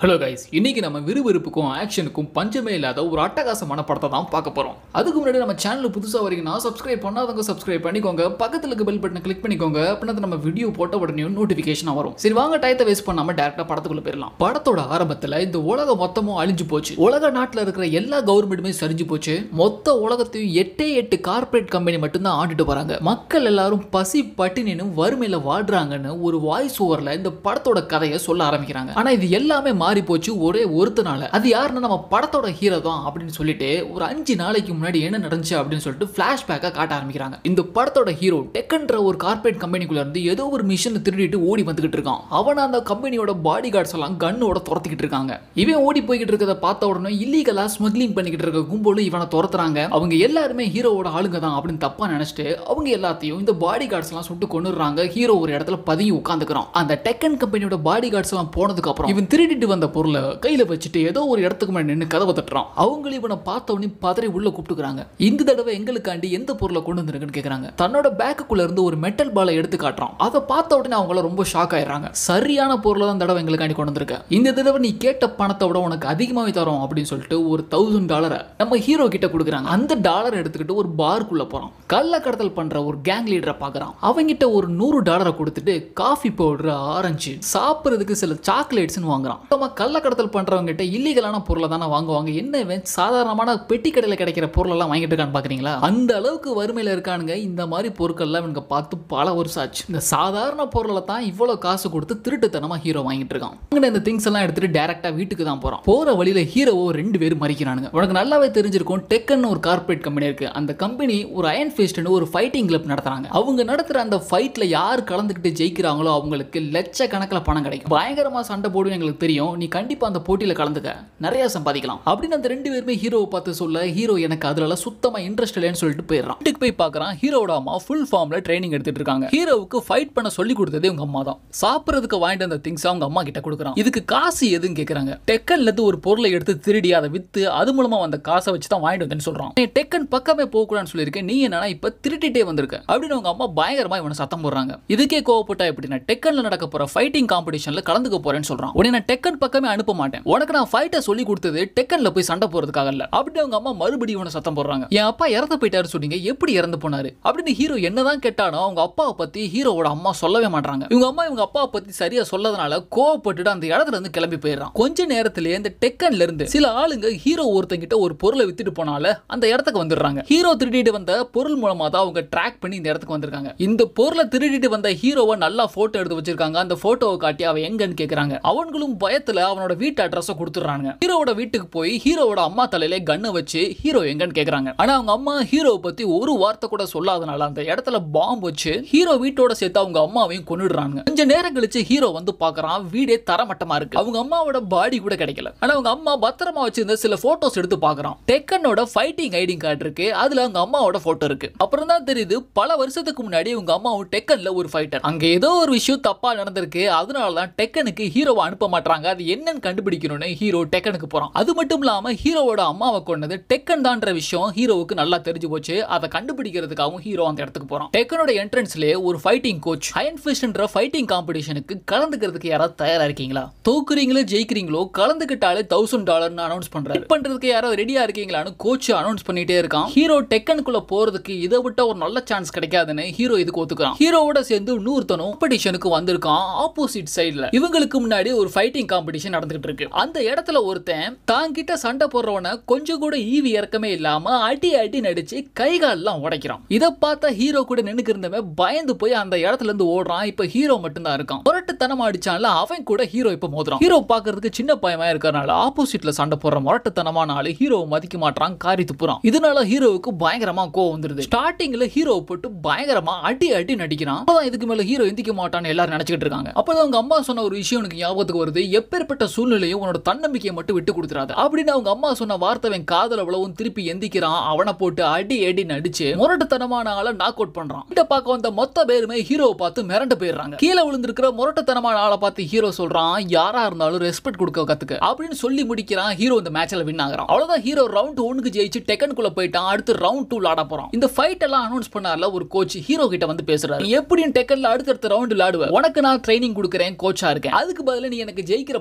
hello guys இன்னைக்கு நம்ம விறுவிறுப்புக்கும் ஆக்ஷனுக்கும் பஞ்சமே இல்லாத ஒரு அட்டகாசமான படத்தை தான் பார்க்க போறோம் அதுக்கு முன்னாடி நம்ம சேனல் புதுசா வரீங்கன்னா சப்ஸ்கிரைப் பண்ணாதவங்க சப்ஸ்கிரைப் பண்ணிக்கோங்க பக்கத்துல இருக்க பெல் பட்டனை கிளிக் பண்ணிக்கோங்க அப்படின்னா நம்ம வீடியோ போட்ட உடனே நோட்டிஃபிகேஷன் வரும் சரி வாங்க டயத்தை வேஸ்ட் பண்ணாம டேரக்டா படத்துக்குள்ள போயிடலாம் படத்தோட ஆரம்பத்துல இந்த உலகம் மொத்தமும் அழிஞ்சு போச்சு உலக நாட்டுல இருக்கிற எல்லா கவர்மெண்ட்டுமே சரிஞ்சு போச்சு மொத்த உலகத்தையும் எட்டே எட்டு கார்ப்பரேட் கம்பெனி மட்டும்தான் ஆண்டுட்டு வராங்க மக்கள் எல்லாரும் பசி பட்டினின்னு வறுமையில வாடுறாங்கன்னு ஒரு வாய்ஸ் ஓவர்ல இந்த படத்தோட கதையை சொல்ல ஆரம்பிக்கிறாங்க ஆனா இது எல்லாமே மாறி போச்சு ஒரே ஒருத்தனால அது யாருன்னா நம்ம படத்தோட ஹீரோ தான் அப்படின்னு சொல்லிட்டு ஒரு அஞ்சு நாளைக்கு முன்னாடி என்ன நடந்துச்சு அப்படின்னு சொல்லிட்டு பிளாஷ்பேக்கா காட்ட ஆரம்பிக்கிறாங்க இந்த படத்தோட ஹீரோ டெக்கன்ற ஒரு கார்ப்பரேட் கம்பெனிக்குள்ள இருந்து ஏதோ ஒரு மிஷின் திருடிட்டு ஓடி வந்துகிட்டு இருக்கான் அவன் அந்த கம்பெனியோட பாடி கார்ட்ஸ் எல்லாம் கண்ணோட துரத்திக்கிட்டு இருக்காங்க இவன் ஓடி போய்கிட்டு இருக்கிறத பார்த்த உடனே இல்லீகலா ஸ்மக்லிங் பண்ணிக்கிட்டு இருக்க கும்பலும் இவனை துரத்துறாங்க அவங்க எல்லாருமே ஹீரோவோட ஆளுங்க தான் அப்படின்னு தப்பா நினைச்சிட்டு அவங்க எல்லாத்தையும் இந்த பாடி கார்ட்ஸ் எல்லாம் சுட்டு கொண்டுறாங்க ஹீரோ ஒரு இடத்துல பதுங்கி உட்காந்துக்கிறான் அந்த டெக்கன் கம்பெனியோட பாடி கார்ட்ஸ் எல்லாம் போனதுக்கு அப்புறம் இவன் திருடிட்டு வந்த பொருளை கையில வச்சுட்டு ஏதோ ஒரு இடத்துக்கு முன்னாடி நின்று கதவை தட்டுறான் அவங்களும் இவனை பார்த்த உடனே பதறி உள்ள கூப்பிட்டுக்கிறாங்க இந்த தடவை எங்களுக்காண்டி எந்த பொருளை கொண்டு வந்திருக்குன்னு கேக்குறாங்க தன்னோட பேக்குக்குள்ள இருந்து ஒரு மெட்டல் பாலை எடுத்து காட்டுறான் அதை பார்த்த உடனே அவங்கள ரொம்ப ஷாக் ஆயிடுறாங்க சரியான பொருளை தான் தடவை எங்களுக்காண்டி கொண்டு வந்திருக்க இந்த தடவை நீ கேட்ட பணத்தை விட உனக்கு அதிகமாவே தரோம் அப்படின்னு சொல்லிட்டு ஒரு தௌசண்ட் டாலரை நம்ம ஹீரோ கிட்ட கொடுக்குறாங்க அந்த டாலர் எடுத்துக்கிட்டு ஒரு பார்க்குள்ள போறான் கள்ள கடத்தல் பண்ற ஒரு கேங் லீடரை பார்க்கறான் அவங்கிட்ட ஒரு நூறு டாலரை கொடுத்துட்டு காஃபி பவுடர் ஆரஞ்சு சாப்பிட்றதுக்கு சில சாக்லேட்ஸ்னு வாங்குறான் நம்ம கள்ள கடத்தல் பண்றவங்க கிட்ட இல்லீகலான பொருளை தானே வாங்குவாங்க என்ன இவன் சாதாரணமான பெட்டி கடையில் கிடைக்கிற பொருளெல்லாம் வாங்கிட்டு இருக்கான்னு பாக்குறீங்களா அந்த அளவுக்கு வறுமையில இருக்கானுங்க இந்த மாதிரி பொருட்கள்லாம் இவங்க பார்த்து பல வருஷம் ஆச்சு இந்த சாதாரண பொருளை தான் இவ்வளவு காசு கொடுத்து திருட்டுத்தனமா ஹீரோ வாங்கிட்டு இருக்கான் அங்கே இந்த திங்ஸ் எல்லாம் எடுத்துட்டு டேரக்டா வீட்டுக்கு தான் போறான் போற வழியில ஹீரோவோ ரெண்டு பேரும் மறிக்கிறானுங்க உனக்கு நல்லாவே தெரிஞ்சிருக்கும் டெக்கன் ஒரு கார்ப்பரேட் கம்பெனி இருக்கு அந்த கம்பெனி ஒரு அயன் ஃபேஸ்ட்னு ஒரு ஃபைட்டிங் கிளப் நடத்துறாங்க அவங்க நடத்துற அந்த ஃபைட்ல யார் கலந்துக்கிட்டு ஜெயிக்கிறாங்களோ அவங்களுக்கு லட்சக்கணக்கில் பணம் கிடைக்கும் பயங்கரமா சண்டை போடுவேன் எங்களுக்கு தெரியும் நீ கண்டிப்பா அந்த போட்டியில கலந்துக்க நிறைய சம்பாதிக்கலாம் அப்படின்னு அந்த ரெண்டு பேருமே ஹீரோவை பார்த்து சொல்ல ஹீரோ எனக்கு அதுல சுத்தமா இன்ட்ரெஸ்ட் இல்லைன்னு சொல்லிட்டு போயிடுறான் வீட்டுக்கு போய் பார்க்கறான் ஹீரோட அம்மா ஃபுல் ஃபார்ம்ல ட்ரைனிங் எடுத்துட்டு இருக்காங்க ஹீரோவுக்கு ஃபைட் பண்ண சொல்லி கொடுத்ததே உங்க அம்மா தான் சாப்பிட்றதுக்கு வாங்கிட்டு அந்த திங்ஸ் அவங்க அம்மா கிட்ட கொடுக்குறான் இதுக்கு காசு எதுன்னு கேக்குறாங்க டெக்கன்ல இருந்து ஒரு பொருளை எடுத்து திருடி அதை வித்து அது மூலமா வந்த காசை வச்சு தான் வாங்கிட்டு வந்தேன்னு சொல்றான் நீ டெக்கன் பக்கமே போக கூடாதுன்னு சொல்லியிருக்கேன் நீ என்னன்னா இப்ப திருட்டிட்டே வந்திருக்க அப்படின்னு அவங்க அம்மா பயங்கரமா இவனை சத்தம் போடுறாங்க இதுக்கே கோவப்பட்டா எப்படின்னா டெக்கன்ல நடக்க போற ஃபைட்டிங் காம்படிஷன்ல கலந்துக்க போறேன்னு சொல்றான் உடனே நான் டெக்கன் பக்கமே அனுப்ப மாட்டேன் உனக்கு நான் ஃபைட்டை சொல்லி கொடுத்தது டெக்கன்ல போய் சண்டை போறதுக்காக இல்ல அப்படி அவங்க அம்மா மறுபடியும் இவனை சத்தம் போடுறாங்க என் அப்பா இறந்து போயிட்டாரு சொன்னீங்க எப்படி இறந்து போனாரு அப்படின்னு ஹீரோ என்னதான் கேட்டானோ அவங்க அப்பாவை பத்தி ஹீரோவோட அம்மா சொல்லவே மாட்டாங்க இவங்க அம்மா இவங்க அப்பாவை பத்தி சரியா சொல்லதுனால கோவப்பட்டுட்டு அந்த இடத்துல இருந்து கிளம்பி போயிடுறான் கொஞ்ச நேரத்திலேயே இந்த டெக்கன்ல இருந்து சில ஆளுங்க ஹீரோ ஒருத்தங்கிட்ட ஒரு பொருளை வித்துட்டு போனால அந்த இடத்துக்கு வந்துடுறாங்க ஹீரோ திருடிட்டு வந்த பொருள் மூலமா தான் அவங்க ட்ராக் பண்ணி இந்த இடத்துக்கு வந்திருக்காங்க இந்த பொருளை திருடிட்டு வந்த ஹீரோவை நல்லா போட்டோ எடுத்து வச்சிருக்காங்க அந்த போட்டோவை காட்டி அவன் எங்கன்னு கேக்குறாங்க அவங்களும் பயத்துல அவனோட வீட்டு அட்ரஸை கொடுத்துறாங்க ஹீரோவோட வீட்டுக்கு போய் ஹீரோவோட அம்மா தலையில கண்ணை வச்சு ஹீரோ எங்கன்னு கேக்குறாங்க ஆனா அவங்க அம்மா ஹீரோவை பத்தி ஒரு வார்த்தை கூட சொல்லாதனால அந்த இடத்துல பாம்பு வச்சு ஹீரோ வீட்டோட சேர்த்து அவங்க அம்மாவையும் கொன்னுடுறாங்க கொஞ்ச நேரம் கழிச்சு ஹீரோ வந்து பாக்குறான் வீடே தரமட்டமா இருக்கு அவங்க அம்மாவோட பாடி கூட கிடைக்கல ஆனா அவங்க அம்மா பத்திரமா வச்சிருந்த சில போட்டோஸ் எடுத்து பாக்குறான் டெக்கனோட ஃபைட்டிங் ஐடி கார்டு இருக்கு அதுல அவங்க அம்மாவோட போட்டோ இருக்கு அப்புறம் தான் தெரியுது பல வருஷத்துக்கு முன்னாடி உங்க அம்மாவும் டெக்கன்ல ஒரு ஃபைட்டர் அங்க ஏதோ ஒரு விஷயம் தப்பா நடந்திருக்கு அதனால தான் டெக்கனுக்கு ஹீரோவை அனுப்ப மாட்டாங்க அது என்னன்னு கண்டுபிடிக்கணும்னு ஹீரோ டெக்கனுக்கு போறான் அது மட்டும் இல்லாம ஹீரோவோட அம்மாவை கொண்டது டெக்கன் தான்ற விஷயம் ஹீரோவுக்கு நல்லா தெரிஞ்சு போச்சு அதை கண்டுபிடிக்கிறதுக்காகவும் ஹீரோ அந்த இடத்துக்கு போறான் டெக்கனோட என்ட்ரன்ஸ்லயே ஒரு ஃபைட்டிங் கோச் அயன் ஃபிஸ்ட்ன்ற ஃபைட்டிங் காம்படிஷனுக்கு கலந்துக்கிறதுக்கு யாராவது தயாரா இருக்கீங்களா தோக்குறீங்களோ ஜெயிக்கிறீங்களோ கலந்துக்கிட்டாலே தௌசண்ட் டாலர்னு அனௌன்ஸ் பண்றாரு Fight பண்றதுக்கு யாராவது ரெடியா இருக்கீங்களான்னு கோச் அனௌன்ஸ் பண்ணிட்டே இருக்கான் ஹீரோ டெக்கனுக்குள்ள போறதுக்கு இதை விட்ட ஒரு நல்ல சான்ஸ் கிடைக்காதுன்னு ஹீரோ இதுக்கு ஒத்துக்கிறான் ஹீரோவோட சேர்ந்து இன்னொருத்தனும் காம்படிஷனுக்கு வந்திருக்கான் ஆப்போசிட் சைடுல இவங்களுக்கு முன்னாடி ஒரு ஃபைட்டிங் காம்படிஷன் நடந்துகிட்டு இருக்கு அந்த இடத்துல ஒருத்தன் தாங்கிட்ட சண்டை போடுறவன கொஞ்சம் கூட ஈவி இறக்கமே இல்லாம அடி அடி நடிச்சு கை கால்லாம் உடைக்கிறான் இதை பார்த்தா ஹீரோ கூட நின்னுக்கு இருந்தவன் பயந்து போய் அந்த இடத்துல இருந்து ஓடுறான் இப்ப ஹீரோ மட்டும் தான் இருக்கான் முரட்டுத்தனமா அடிச்சான்ல அவன் கூட ஹீரோ இப்ப மோதுறான் ஹீரோ பாக்குறதுக்கு சின்ன பையமா இருக்கறனால ஆப்போசிட்ல சண்டை போடுற முரட்டுத்தனமான ஆளு ஹீரோவை மதிக்க மாட்டான் காரி துப்புறான் இதனால ஹீரோவுக்கு பயங்கரமா கோவம் வந்துருது ஸ்டார்டிங்ல ஹீரோ போட்டு பயங்கரமா அடி அடி நடிக்கிறான் அப்பதான் இதுக்கு மேல ஹீரோ எந்திக்க மாட்டான்னு எல்லாரும் நினைச்சிட்டு இருக்காங்க அப்பதான் அவங்க அம்மா சொன்ன ஒரு விஷயம் எனக்கு ஞாபகத்துக்கு வருது எப்பேற்பட்ட சூழ்நிலையும் உன்னோட தன்னம்பிக்கையை மட்டும் விட்டு கொடுத்துறாது அப்படின்னு அவங்க அம்மா சொன்ன வார்த்தை அவன் காதல அவ்வளவும் திருப்பி எந்திக்கிறான் அவனை போட்டு அடி அடி நடிச்சு முரட்டுத்தனமான ஆளை நாக் அவுட் பண்றான் கிட்ட பார்க்க வந்த மொத்த பேருமே ஹீரோவை பார்த்து மிரண்டு போயிடுறாங்க கீழே விழுந்திருக்கிற முரட்டுத்தனமான ஆளை பார்த்து ஹீரோ சொல்றான் யாரா இருந்தாலும் ரெஸ்பெக்ட் கொடுக்க கத்துக்க அப்படின்னு சொல்லி முடிக்கிறான் ஹீரோ இந்த மேட்ச்ல வின் ஆகுறான் அவ்வளவுதான் ஹீரோ ரவுண்ட் ஒன்னுக்கு ஜெயிச்சு டெக்கனுக்குள்ள போயிட்டான் அடுத்து ரவுண்ட் டூ ஆட போறான் இந்த ஃபைட் எல்லாம் அனௌன்ஸ் பண்ணார்ல ஒரு கோச் ஹீரோ கிட்ட வந்து பேசுறாரு நீ எப்படியும் டெக்கன்ல அடுத்தடுத்த ரவுண்ட் விளையாடுவ உனக்கு நான் ட்ரைனிங் கொடுக்குறேன் கோச்சா இருக்கேன் அதுக்கு பதிலா நீ எனக்கு ஜெயிக்கிற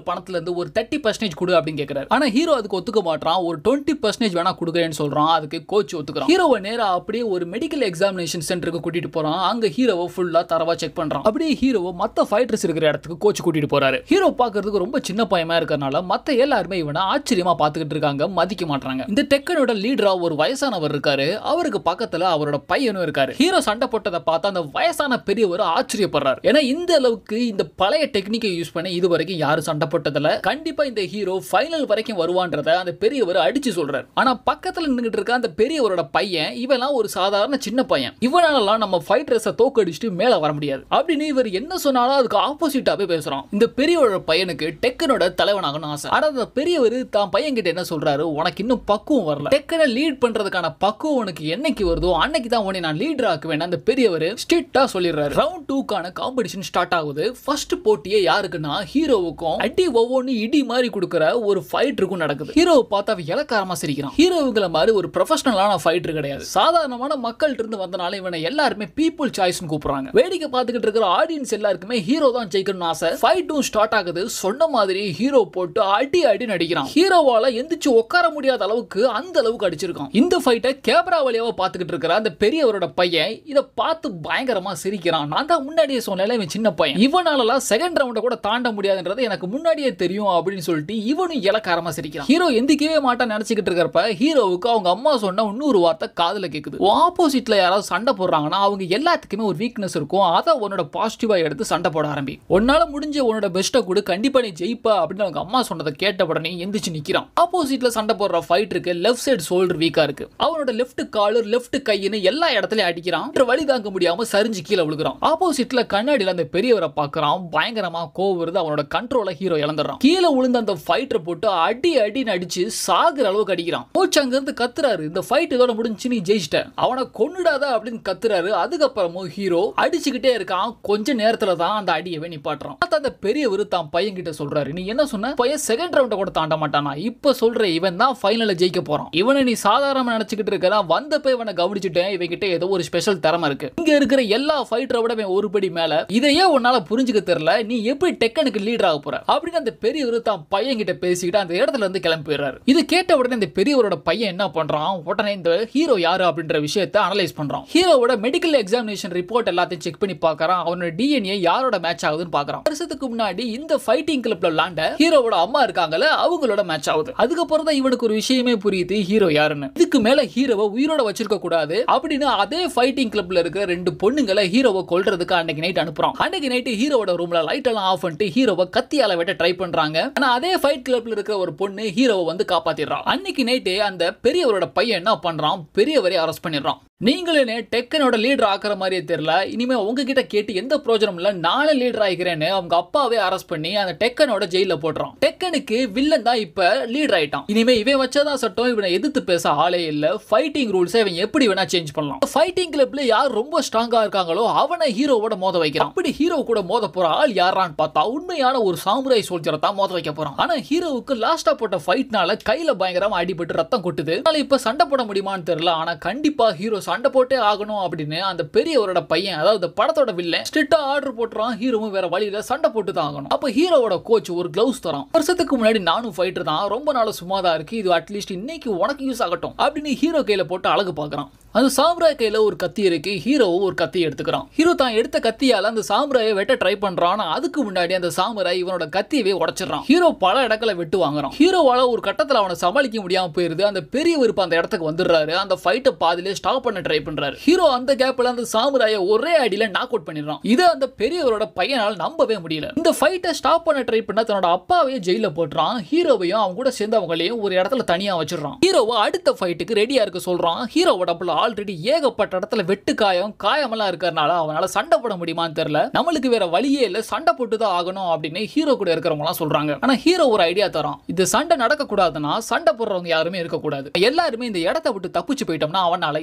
பணத்துல இருந்து ஒரு தேர்ட்டி பர்சன்டேஜ் கொடு அப்படின்னு கேட்கிறாரு ஆனா ஹீரோ அதுக்கு ஒத்துக்க மாட்டான் ஒரு டுவெண்ட்டி பர்சன்டேஜ் வேணா கொடுக்குறேன்னு சொல்றான் அதுக்கு கோச் ஒத்துக்கிறான் ஹீரோவை நேரா அப்படியே ஒரு மெடிக்கல் எக்ஸாமினேஷன் சென்டருக்கு கூட்டிட்டு போறான் அங்க ஹீரோவை ஃபுல்லா தரவா செக் பண்றான் அப்படியே ஹீரோவை மத்த ஃபைட்டர்ஸ் இருக்கிற இடத்துக்கு கோச் கூட்டிட்டு போறாரு ஹீரோ பாக்குறதுக்கு ரொம்ப சின்ன பையமா இருக்கறனால மத்த எல்லாருமே இவனை ஆச்சரியமா பாத்துக்கிட்டு இருக்காங்க மதிக்க மாட்டாங்க இந்த டெக்கனோட லீடரா ஒரு வயசானவர் இருக்காரு அவருக்கு பக்கத்துல அவரோட பையனும் இருக்காரு ஹீரோ சண்டை போட்டதை பார்த்து அந்த வயசான பெரியவர் ஆச்சரியப்படுறாரு ஏன்னா இந்த அளவுக்கு இந்த பழைய டெக்னிக்கை யூஸ் பண்ணி இது வரைக்கும் யாரும் சண்டை போட்டதில்ல கண்டிப்பா இந்த ஹீரோ ஃபைனல் வரைக்கும் வருவான்றத அந்த பெரியவர் அடிச்சு சொல்றாரு ஆனா பக்கத்துல நின்னுட்டு இருக்க அந்த பெரியவரோட பையன் இவெல்லாம் ஒரு சாதாரண சின்ன பையன் இவனாலலாம் நம்ம ஃபைட்டர்ஸை தோக்கடிச்சுட்டு மேல வர முடியாது அப்படின்னு இவர் என்ன சொன்னாலும் அதுக்கு ஆப்போசிட்டாவே பேசுறான் இந்த பெரியவரோட பையனுக்கு டெக்கனோட தலைவனாகணும் ஆசை ஆனா அந்த பெரியவர் தான் பையன் கிட்ட என்ன சொல்றாரு உனக்கு இன்னும் பக்குவம் வரல டெக்கனை லீட் பண்றதுக்கான பக்குவம் உனக்கு என்னைக்கு வருதோ அன்னைக்கு தான் உன்னை நான் லீடர் ஆக்குவேன் அந்த பெரியவர் ஸ்ட்ரிக்டா சொல்லிடுறாரு ரவுண்ட் டூக்கான காம்படிஷன் ஸ்டார்ட் ஆகுது ஃபர்ஸ்ட் போட்டியே யாருக்குன்னா ஹீரோவுக்கும் அடி ஒவ்வொன்னு இடி மாதிரி கொடுக்குற ஒரு ஃபைட்டருக்கும் நடக்குது ஹீரோவை பார்த்து அவன் இலக்காரமா சிரிக்கிறான் ஹீரோவுங்கள மாதிரி ஒரு ப்ரொஃபஷனலான ஃபைட்டர் கிடையாது சாதாரணமான மக்கள்கிட்ட இருந்து வந்தனால இவனை எல்லாருமே பீப்புள் சாய்ஸ்னு கூப்பிடுறாங்க வேடிக்கை பார்த்துக்கிட்டு இருக்கிற ஆடியன்ஸ் எல்லாருக்குமே ஹீரோ தான் ஜெயிக்கணும்னு ஆசை ஃபைட்டும் ஸ்டார்ட் ஆகுது சொன்ன மாதிரி ஹீரோ போட்டு அடி அடி நடிக்கிறான் ஹீரோவால எந்திரிச்சு உட்கார முடியாத அளவுக்கு அந்த அளவுக்கு அடிச்சிருக்கான் இந்த ஃபைட்டை கேமரா வழியாவ பார்த்துக்கிட்டு இருக்கிற அந்த பெரியவரோட பையன் இதை பார்த்து பயங்கரமா சிரிக்கிறான் நான் தான் முன்னாடியே சொன்னேன் இவன் சின்ன பையன் இவனாலலாம் செகண்ட் ரவுண்டை கூட தாண்ட முடியாதுன்றது எனக்கு முன்னாடியே தெரியும் அப்படின்னு சொல்லிட்டு இவனும் இலக்காரமா சிரிக்கிறான் ஹீரோ எந்திக்கவே மாட்டான் நினைச்சுக்கிட்டு இருக்கிறப்ப ஹீரோவுக்கு அவங்க அம்மா சொன்ன இன்னொரு வார்த்தை காதுல கேக்குது ஆப்போசிட்ல யாராவது சண்டை போடுறாங்கன்னா அவங்க எல்லாத்துக்குமே ஒரு வீக்னஸ் இருக்கும் அதை உன்னோட பாசிட்டிவா எடுத்து சண்டை போட ஆரம்பி உன்னால முடிஞ்ச உன்னோட பெஸ்ட்டை கூட கண்டிப்பா நீ ஜெயிப்ப அப்படின்னு அவங்க அம்மா சொன்னதை கேட்ட உடனே எந்திரிச்சு நிக்கிறான் ஆப்போசிட்ல சண்டை போடுற ஃபைட்டருக்கு லெஃப்ட் சைடு ஷோல்டர் வீக்கா இருக்கு அவனோட லெஃப்ட் காலு லெஃப்ட் கையின்னு எல்லா இடத்துலயும் அடிக்கிறான் வேற வழி தாங்க முடியாம சரிஞ்சு கீழே விழுகிறான் ஆப்போசிட்ல கண்ணாடியில அந்த பெரியவரை பார்க்கறான் பயங்கரமா கோவம் வருது அவனோட கண்ட்ரோல ஹீரோ இழந்துடுறான் கீழே விழுந்த அந்த ஃபைட்டரை போட்டு அடி அடின்னு அடிச்சு சாகுற அளவுக்கு அடிக்கிறான் கோச் அங்க இருந்து கத்துறாரு இந்த ஃபைட் இதோட முடிஞ்சு நீ ஜெயிச்சிட்ட அவனை கொன்னுடாத அப்படின்னு கத்துறாரு அதுக்கப்புறமும் ஹீரோ அடிச்சுக்கிட்டே இருக்கான் கொஞ்ச நேரத்துல தான் அந்த அடியவே நிப்பாட்டுறான் பார்த்தா அந்த பெரியவர் தான் பையன் கிட்ட சொல்றாரு நீ என்ன சொன்ன பையன் செகண்ட் ரவுண்ட கூட தாண்ட மாட்டானா இப்ப சொல்ற இவன் தான் ஃபைனல்ல ஜெயிக்க போறான் இவனை நீ சாதாரணமா நினைச்சுக்கிட்டு இருக்கா வந்தப்ப இவனை கவனிச்சுட்டேன் இவன் கிட்ட ஏதோ ஒரு ஸ்பெஷல் திறமை இருக்கு இங்க இருக்கிற எல்லா ஃபைட்டரை விட இவன் ஒரு படி மேல இதையே உன்னால புரிஞ்சுக்க தெரியல நீ எப்படி டெக்கனுக்கு லீடர் ஆக போற அப்படின்னு அந்த பெரியவர் தான் பையன் கிட்ட பேசிக்கிட்டு அந்த இடத்துல இருந்து கிளம்பி போயிடுறாரு இது கேட்ட உடனே இந்த பெரியவரோட பையன் என்ன பண்றான் உடனே இந்த ஹீரோ யாரு அப்படின்ற விஷயத்தை அனலைஸ் பண்றான் ஹீரோவோட மெடிக்கல் எக்ஸாமினேஷன் ரிப்போர்ட் எல்லாத்தையும் செக் பண்ணி பார்க்கறான் அவனோட டிஎன்ஏ யாரோட மேட்ச் ஆகுதுன்னு பார்க்கறான் வருஷத்துக்கு முன்னாடி இந்த ஃபைட்டிங் கிளப்ல விளாண்ட ஹீரோவோட அம்மா இருக்காங்கல்ல அவங்களோட மேட்ச் ஆகுது அதுக்கப்புறம் தான் இவனுக்கு ஒரு விஷயமே புரியுது ஹீரோ யாருன்னு இதுக்கு மேல ஹீரோவை உயிரோட வச்சிருக்க கூடாது அப்படின்னு அதே ஃபைட்டிங் கிளப்ல இருக்கிற ரெண்டு பொண்ணுங்களை ஹீரோவை கொல்றதுக்கு அன்னைக்கு நைட் அனுப்புறான் அன்னைக்கு நைட் ஹீரோவோட ரூம்ல லைட் எல்லாம் ஆஃப் பண்ணிட்டு ஹீரோவை கத்தியால வெட்ட ட்ரை பண்றாங்க ஆனா அதே ஃபைட் கிளப்ல இருக்கிற ஒரு பொண்ணு ஹீரோவை வந்து காப்பாத்திடுறான் அன்னைக்கு நைட்டு அந்த பெரியவரோட பையன் என்ன பண்றான் பெரியவரை அரெஸ்ட் பண்ணிடுறான் நீங்களே டெக்கனோட லீடர் ஆக்குற மாதிரியே தெரியல இனிமே உங்ககிட்ட கேட்டு எந்த பிரோஜனம் இல்ல நானே லீடர் ஆகிக்கிறேன்னு அவங்க அப்பாவே அரெஸ்ட் பண்ணி அந்த டெக்கனோட ஜெயில போடுறான் டெக்கனுக்கு வில்லன் தான் இப்ப லீடர் ஆயிட்டான் இனிமே இவன் வச்சதான் சட்டம் இவனை எதிர்த்து பேச ஆளே இல்ல ஃபைட்டிங் ரூல்ஸ் இவன் எப்படி வேணா சேஞ்ச் பண்ணலாம் ஃபைட்டிங் கிளப்ல யார் ரொம்ப ஸ்ட்ராங்கா இருக்காங்களோ அவனை ஹீரோவோட மோத வைக்கிறான் அப்படி ஹீரோ கூட மோத போற ஆள் யாரான்னு பார்த்தா உண்மையான ஒரு சாமுராய் சோல்ஜரை தான் மோத வைக்க போறான் ஆனா ஹீரோவுக்கு லாஸ்டா போட்ட ஃபைட்னால கையில பயங்கரமா அடிபட்டு ரத்தம் கொட்டுது அதனால இப்ப சண்டை போட முடியுமான்னு தெரியல ஆனா கண்டிப்பா ஹீரோ சண்டை போட்டே ஆகணும் அப்படின்னு அந்த பெரியவரோட பையன் அதாவது படத்தோட வில்லன் ஸ்ட்ரிக்டா ஆர்டர் போட்டுறான் ஹீரோவும் வேற வழியில சண்டை போட்டு தான் ஆகணும் அப்ப ஹீரோவோட கோச் ஒரு கிளவுஸ் தரான் வருஷத்துக்கு முன்னாடி நானும் ஃபைட்டர் தான் ரொம்ப நாள் சும்மா தான் இருக்கு இது அட்லீஸ்ட் இன்னைக்கு உனக்கு யூஸ் ஆகட்டும் அப்படின்னு ஹீரோ கையில போட்டு அழகு பார்க்கறான் அந்த சாம்ராய் கையில ஒரு கத்தி இருக்கு ஹீரோவும் ஒரு கத்தி எடுத்துக்கிறான் ஹீரோ தான் எடுத்த கத்தியால அந்த சாம்ராயை வெட்ட ட்ரை பண்றான் ஆனா அதுக்கு முன்னாடி அந்த சாமுராய் இவனோட கத்தியவே உடைச்சிடறான் ஹீரோ பல இடத்துல வெட்டு வாங்குறான் ஹீரோவால ஒரு கட்டத்துல அவனை சமாளிக்க முடியாம போயிருது அந்த பெரிய விருப்பம் அந்த இடத்துக்கு வந்துடுறாரு அந்த ஃபைட்டை பாதியிலே ஸ்டாப் பண்ண ட்ரை பண்றாரு ஹீரோ அந்த கேப்ல அந்த சாமுராயை ஒரே அடியில நாக் அவுட் பண்ணிடுறான் இதை அந்த பெரியவரோட பையனால் நம்பவே முடியல இந்த ஃபைட்டை ஸ்டாப் பண்ண ட்ரை பண்ண தன்னோட அப்பாவையே ஜெயில போட்டுறான் ஹீரோவையும் அவங்க கூட சேர்ந்தவங்களையும் ஒரு இடத்துல தனியா வச்சிடறான் ஹீரோவை அடுத்த ஃபைட்டுக்கு ரெடியா இருக்க சொல்றான் ஹீரோவோட டபுள் ஆல்ரெடி ஏகப்பட்ட இடத்துல வெட்டு காயம் காயமெல்லாம் இருக்கறனால அவனால சண்டை போட முடியுமான்னு தெரியல நம்மளுக்கு வேற வழியே இல்ல சண்டை போட்டு தான் ஆகணும் அப்படின்னு ஹீரோ கூட இருக்கிறவங்க எல்லாம் சொல்றாங்க ஆனா ஹீரோ ஒரு ஐடியா தரான் இது சண்டை நடக்க கூடாதுன்னா சண்டை போடுறவங்க யாருமே இருக்க கூடாது எல்லாருமே இந்த இடத்த விட்டு தப்பிச்சு போயிட்டோம்னா அவனால எந்த ஃபைட்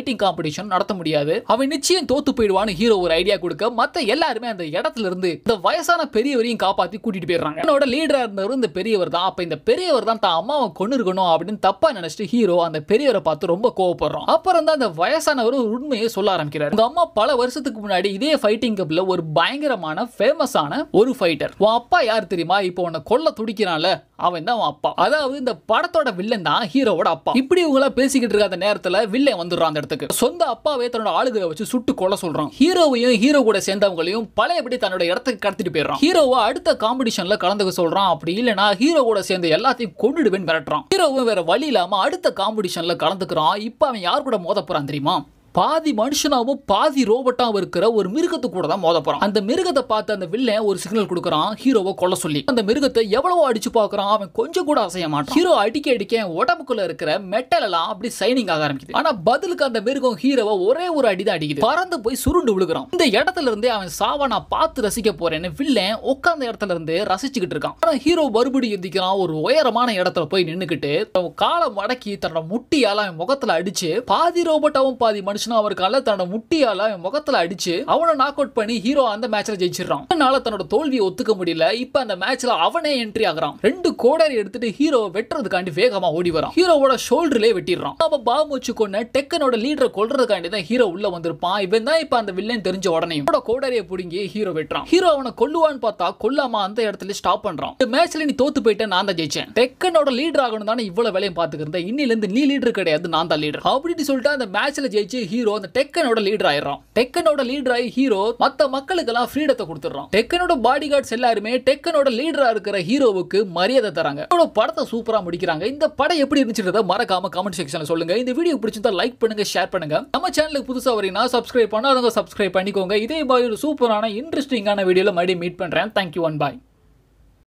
ஃபைட்டிங் காம்படிஷன் நடத்த முடியாது அவன் நிச்சயம் தோத்து போயிடுவான்னு ஹீரோ ஒரு ஐடியா கொடுக்க மத்த எல்லாருமே அந்த இடத்துல இருந்து இந்த வயசான பெரியவரையும் காப்பாத்தி கூட்டிட்டு போயிடுறாங்க என்னோட லீடரா இருந்தவர் இந்த பெரியவர் தான் அப்ப இந்த பெரியவர் தான் தான் அம்மாவை கொண்டு இருக்கணும் அப்படின்னு தப்பா நினைச்சிட்டு ஹீரோ அந்த பெரியவரை பார்த்து ரொம்ப கோவப்படுறோம் அப்புறம் தான் அந்த வயசானவர் ஒரு உண்மையை சொல்ல ஆரம்பிக்கிறார் உங்க அம்மா பல வருஷத்துக்கு முன்னாடி இதே ஃபைட்டிங் கப்ல ஒரு பயங்கரமான ஃபேமஸான ஒரு ஃபைட்டர் உன் அப்பா யார் தெரியுமா இப்போ உன்னை கொல்ல துடிக்கிறான்ல அவன் தான் அவன் அப்பா அதாவது இந்த படத்தோட வில்லன் தான் ஹீரோவோட அப்பா இப்படி இவங்கள பேசிக்கிட்டு இருக்க அந்த நேரத்துல வில்லன் வந்துடுறான் அந்த இடத்துக்கு சொந்த அப்பாவே தன்னோட ஆளுகளை வச்சு சுட்டு கொல்ல சொல்றான் ஹீரோவையும் ஹீரோ கூட சேர்ந்தவங்களையும் பழையபடி தன்னோட இடத்துக்கு கடத்திட்டு போயிடுறான் ஹீரோவை அடுத்த காம்படிஷன்ல கலந்துக்க சொல்றான் அப்படி இல்லைன்னா ஹீரோ கூட சேர்ந்து எல்லாத்தையும் கொண்டுடுவேன் மிரட்டுறான் ஹீரோவும் வேற வழி இல்லாம அடுத்த காம்படிஷன்ல கலந்துக்கிறான் இப்போ அவன் யார் கூட மோத போறான் தெரியுமா பாதி மனுஷனாவும் பாதி ரோபோட்டாவும் இருக்கிற ஒரு மிருகத்து கூட தான் மோத போறான் அந்த மிருகத்தை பார்த்து அந்த வில்லன் ஒரு சிக்னல் கொடுக்குறான் ஹீரோவை கொல்ல சொல்லி அந்த மிருகத்தை எவ்வளவோ அடிச்சு பார்க்கறான் அவன் கொஞ்சம் கூட அசைய மாட்டான் ஹீரோ அடிக்க அடிக்க அவன் உடம்புக்குள்ள இருக்கிற மெட்டல் எல்லாம் அப்படி சைனிங் ஆக ஆரம்பிக்குது ஆனா பதிலுக்கு அந்த மிருகம் ஹீரோவை ஒரே ஒரு அடி தான் அடிக்குது பறந்து போய் சுருண்டு விழுகிறான் இந்த இடத்துல இருந்தே அவன் சாவா நான் பார்த்து ரசிக்க போறேன்னு வில்லன் உட்கார்ந்த இடத்துல இருந்து ரசிச்சுக்கிட்டு இருக்கான் ஆனா ஹீரோ மறுபடியும் எந்திக்கிறான் ஒரு உயரமான இடத்துல போய் நின்னுக்கிட்டு அவன் காலை மடக்கி தன்னோட முட்டியால அவன் முகத்துல அடிச்சு பாதி ரோபோட்டாவும் பாதி மனுஷனும் அவருக்கால தன்னோட முட்டியால அவன் முகத்துல அடிச்சு அவனை நாக் அவுட் பண்ணி ஹீரோ அந்த மேட்ச்ல ஜெயிச்சிடறான் அதனால தன்னோட தோல்வியை ஒத்துக்க முடியல இப்ப அந்த மேட்ச்ல அவனே என்ட்ரி ஆகுறான் ரெண்டு கோடரி எடுத்துட்டு ஹீரோ வெட்டுறதுக்காண்டி வேகமா ஓடி வரான் ஹீரோவோட ஷோல்டர்லே வெட்டிடுறான் அவ பாம் வச்சு கொண்டு டெக்கனோட லீடரை கொல்றதுக்காண்டி தான் ஹீரோ உள்ள வந்திருப்பான் இவன் தான் இப்ப அந்த வில்லன் தெரிஞ்ச உடனே அவனோட கோடரியை புடுங்கி ஹீரோ வெட்டுறான் ஹீரோ அவனை கொல்லுவான்னு பார்த்தா கொல்லாம அந்த இடத்துல ஸ்டாப் பண்றான் இந்த மேட்ச்ல நீ தோத்து போயிட்ட நான் தான் ஜெயிச்சேன் டெக்கனோட லீடர் ஆகணும் தானே இவ்வளவு வேலையும் பாத்துக்கிறேன் இன்னில இருந்து நீ லீடர் கிடையாது நான் தான் லீடர் அப்படின்னு சொல்லிட்டு அந்த மேட்ச்ல ஜெயிச்சு ஹீரோ அந்த டெக்கனோட லீடர் ஆயிடுறான் டெக்கனோட லீடர் ஆகி ஹீரோ மத்த மக்களுக்கெல்லாம் ஃப்ரீடத்தை கொடுத்துறான் டெக்கனோட பாடி கார்ட்ஸ் எல்லாருமே டெக்கனோட லீடரா இருக்கிற ஹீரோவுக்கு மரியாதை தராங்க இதோட படத்தை சூப்பரா முடிக்கிறாங்க இந்த படம் எப்படி இருந்துச்சுன்றத மறக்காம கமெண்ட் செக்ஷன்ல சொல்லுங்க இந்த வீடியோ பிடிச்சிருந்தா லைக் பண்ணுங்க ஷேர் பண்ணுங்க நம்ம சேனலுக்கு புதுசா வரீங்கன்னா சப்ஸ்கிரைப் பண்ணாதவங்க சப்ஸ்கிரைப் பண்ணிக்கோங்க இதே மாதிரி ஒரு சூப்பரான இன்ட்ரெஸ்டிங்கான வீடியோல மறுபடியும் மீட் பண்றேன் தேங்க்யூ ஒன் பாய்